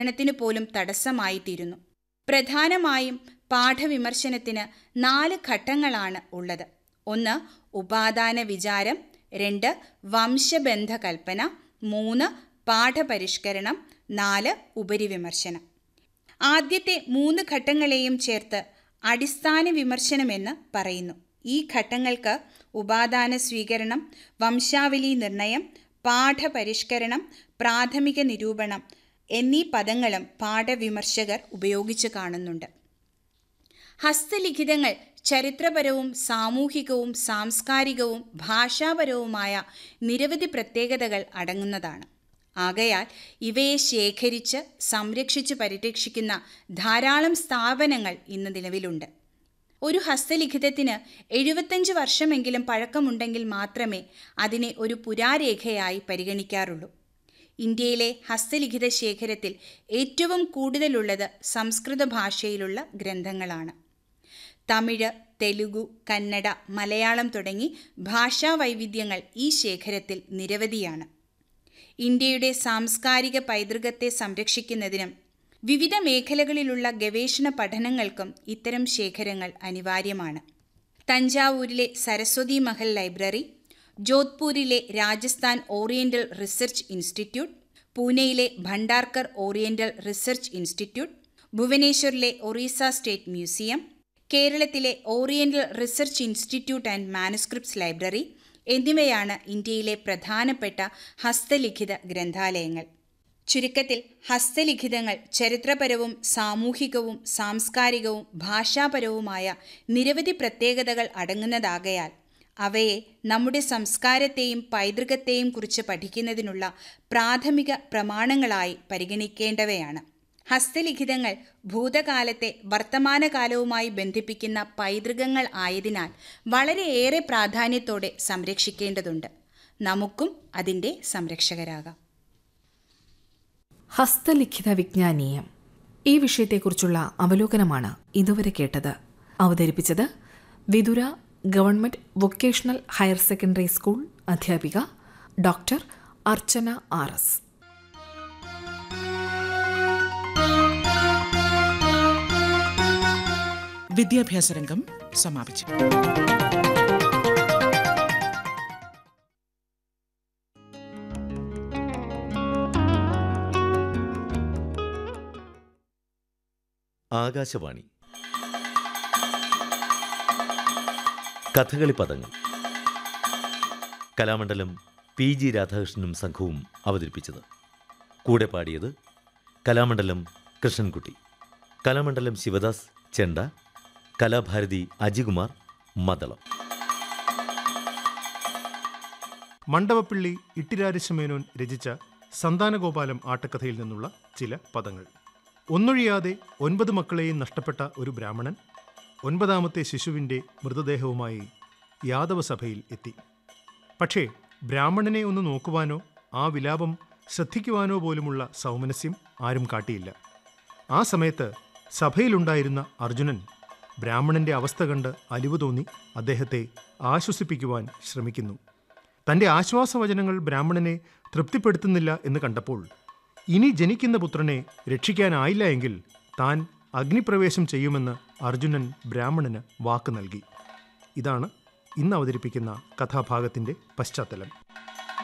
പഠനത്തിനു പോലും തടസ്സമായിത്തീരുന്നു പ്രധാനമായും പാഠവിമർശനത്തിന് നാല് ഘട്ടങ്ങളാണ് ഉള്ളത് ഒന്ന് ഉപാദാന വിചാരം രണ്ട് വംശബന്ധ കൽപ്പന മൂന്ന് പാഠപരിഷ്കരണം നാല് ഉപരിവിമർശനം ആദ്യത്തെ മൂന്ന് ഘട്ടങ്ങളെയും ചേർത്ത് അടിസ്ഥാന വിമർശനമെന്ന് പറയുന്നു ഈ ഘട്ടങ്ങൾക്ക് ഉപാദാന സ്വീകരണം വംശാവലി നിർണയം പാഠപരിഷ്കരണം പ്രാഥമിക നിരൂപണം എന്നീ പദങ്ങളും പാഠവിമർശകർ ഉപയോഗിച്ച് കാണുന്നുണ്ട് ഹസ്തലിഖിതങ്ങൾ ചരിത്രപരവും സാമൂഹികവും സാംസ്കാരികവും ഭാഷാപരവുമായ നിരവധി പ്രത്യേകതകൾ അടങ്ങുന്നതാണ് ആകയാൽ ഇവയെ ശേഖരിച്ച് സംരക്ഷിച്ച് പരിരക്ഷിക്കുന്ന ധാരാളം സ്ഥാപനങ്ങൾ ഇന്ന് നിലവിലുണ്ട് ഒരു ഹസ്തലിഖിതത്തിന് എഴുപത്തഞ്ച് വർഷമെങ്കിലും പഴക്കമുണ്ടെങ്കിൽ മാത്രമേ അതിനെ ഒരു പുരാരേഖയായി പരിഗണിക്കാറുള്ളൂ ഇന്ത്യയിലെ ഹസ്തലിഖിത ശേഖരത്തിൽ ഏറ്റവും കൂടുതലുള്ളത് സംസ്കൃത ഭാഷയിലുള്ള ഗ്രന്ഥങ്ങളാണ് തമിഴ് തെലുഗു കന്നഡ മലയാളം തുടങ്ങി ഭാഷാ വൈവിധ്യങ്ങൾ ഈ ശേഖരത്തിൽ നിരവധിയാണ് ഇന്ത്യയുടെ സാംസ്കാരിക പൈതൃകത്തെ സംരക്ഷിക്കുന്നതിനും വിവിധ മേഖലകളിലുള്ള ഗവേഷണ പഠനങ്ങൾക്കും ഇത്തരം ശേഖരങ്ങൾ അനിവാര്യമാണ് തഞ്ചാവൂരിലെ സരസ്വതി മഹൽ ലൈബ്രറി ജോധ്പൂരിലെ രാജസ്ഥാൻ ഓറിയന്റൽ റിസർച്ച് ഇൻസ്റ്റിറ്റ്യൂട്ട് പൂനെയിലെ ഭണ്ഡാർക്കർ ഓറിയന്റൽ റിസർച്ച് ഇൻസ്റ്റിറ്റ്യൂട്ട് ഭുവനേശ്വറിലെ ഒറീസ സ്റ്റേറ്റ് മ്യൂസിയം കേരളത്തിലെ oriental research institute and manuscripts library എന്നിവയാണ് ഇന്ത്യയിലെ പ്രധാനപ്പെട്ട ഹസ്തലിഖിത ഗ്രന്ഥാലയങ്ങൾ ചുരുക്കത്തിൽ ഹസ്തലിഖിതങ്ങൾ ചരിത്രപരവും സാമൂഹികവും സാംസ്കാരികവും ഭാഷാപരവുമായ നിരവധി പ്രത്യേകതകൾ അടങ്ങുന്നതാകയാൽ അവയെ നമ്മുടെ സംസ്കാരത്തെയും പൈതൃകത്തെയും കുറിച്ച് പഠിക്കുന്നതിനുള്ള പ്രാഥമിക പ്രമാണങ്ങളായി പരിഗണിക്കേണ്ടവയാണ് ഹസ്തലിഖിതങ്ങൾ ഭൂതകാലത്തെ വർത്തമാനകാലവുമായി ബന്ധിപ്പിക്കുന്ന പൈതൃകങ്ങൾ ആയതിനാൽ വളരെയേറെ പ്രാധാന്യത്തോടെ സംരക്ഷിക്കേണ്ടതുണ്ട് നമുക്കും അതിൻ്റെ സംരക്ഷകരാകാം ഹസ്തലിഖിത വിജ്ഞാനീയം ഈ വിഷയത്തെക്കുറിച്ചുള്ള അവലോകനമാണ് ഇതുവരെ കേട്ടത് അവതരിപ്പിച്ചത് Vithura government vocational higher secondary school അധ്യാപിക ഡോക്ടർ അർച്ചന ആർ എസ് വിദ്യാഭ്യാസ രംഗം സമാപിച്ചു ആകാശവാണി കഥകളി പദങ്ങൾ കലാമണ്ഡലം പി ജി രാധാകൃഷ്ണനും സംഘവും അവതരിപ്പിച്ചത് കൂടെ പാടിയത് കലാമണ്ഡലം കൃഷ്ണൻകുട്ടി കലാമണ്ഡലം ശിവദാസ് ചെണ്ട കലാഭാരതി അജികുമാർ മദളം മണ്ഡവപ്പിള്ളി ഇട്ടിരാരിശമേനോൻ രചിച്ച സന്താനഗോപാലം ആട്ടക്കഥയിൽ നിന്നുള്ള ചില പദങ്ങൾ ഒന്നൊഴിയാതെ ഒൻപത് മക്കളെയും നഷ്ടപ്പെട്ട ഒരു ബ്രാഹ്മണൻ ഒൻപതാമത്തെ ശിശുവിൻ്റെ മൃതദേഹവുമായി യാദവസഭയിൽ എത്തി പക്ഷേ ബ്രാഹ്മണനെ ഒന്ന് നോക്കുവാനോ ആ വിലാപം ശ്രദ്ധിക്കുവാനോ പോലുമുള്ള സൗമനസ്യം ആരും കാട്ടിയില്ല ആ സമയത്ത് സഭയിലുണ്ടായിരുന്ന അർജുനൻ ബ്രാഹ്മണന്റെ അവസ്ഥ കണ്ട് അലിവ് തോന്നി അദ്ദേഹത്തെ ആശ്വസിപ്പിക്കുവാൻ ശ്രമിക്കുന്നു തന്റെ ആശ്വാസവചനങ്ങൾ ബ്രാഹ്മണനെ തൃപ്തിപ്പെടുത്തുന്നില്ല എന്ന് കണ്ടപ്പോൾ ഇനി ജനിക്കുന്ന പുത്രനെ രക്ഷിക്കാനായില്ല എങ്കിൽ താൻ അഗ്നിപ്രവേശം ചെയ്യുമെന്ന് അർജുനൻ ബ്രാഹ്മണന് വാക്ക് നൽകി ഇതാണ് ഇന്ന് അവതരിപ്പിക്കുന്ന കഥാഭാഗത്തിന്റെ പശ്ചാത്തലം